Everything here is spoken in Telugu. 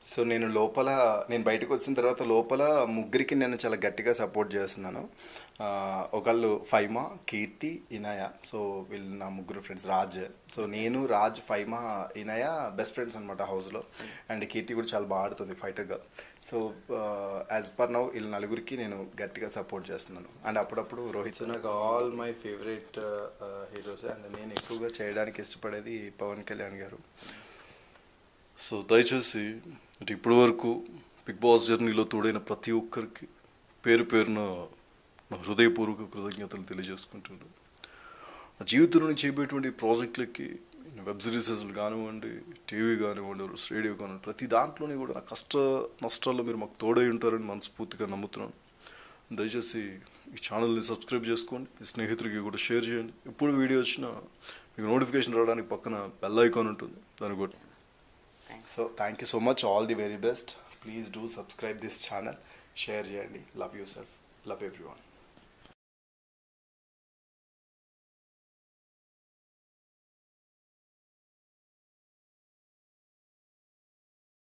సో నేను లోపల నేను బయటకు వచ్చిన తర్వాత లోపల ముగ్గురికి నేను చాలా గట్టిగా సపోర్ట్ చేస్తున్నాను ఆ, ఒకళ్ళు ఫైమా కీర్తి ఇనయ సో వీళ్ళు నా ముగ్గురు ఫ్రెండ్స్ రాజ్ సో నేను రాజ్ ఫైమా ఇనయ బెస్ట్ ఫ్రెండ్స్ అనమాట హౌస్లో అండ్ కీర్తి కూడా చాలా బాగా ఆడుతుంది ఫైటర్గా సో యాజ్ పర్ నౌ వీళ్ళు నలుగురికి నేను గట్టిగా సపోర్ట్ చేస్తున్నాను అండ్ అప్పుడప్పుడు రోహిత్ నాకు all my favourite heroes and నేను ఎక్కువగా చేయడానికి ఇష్టపడేది పవన్ కళ్యాణ్ గారు సో దయచేసి అంటే ఇప్పటి వరకు బిగ్ బాస్ జర్నీలో తోడైన ప్రతి ఒక్కరికి పేరు పేరున నా హృదయపూర్వక కృతజ్ఞతలు తెలియజేసుకుంటున్నాను నా జీవితంలో నేను చేయబోయేటువంటి ప్రాజెక్టులకి వెబ్ సిరీసెస్ కానివ్వండి టీవీ కానివ్వండి రేడియో కానివ్వండి ప్రతి దాంట్లోనే కూడా నా కష్ట నష్టాల్లో మీరు మాకు తోడై ఉంటారని మనస్ఫూర్తిగా నమ్ముతున్నాను దయచేసి ఈ ఛానల్ని సబ్స్క్రైబ్ చేసుకోండి మీ స్నేహితులకి కూడా షేర్ చేయండి ఎప్పుడు వీడియో వచ్చినా మీకు నోటిఫికేషన్ రావడానికి పక్కన బెల్ ఐకాన్ ఉంటుంది దాన్ని కూడా so thank you so much all the very best please do subscribe this channel share చేయండి love you self love every one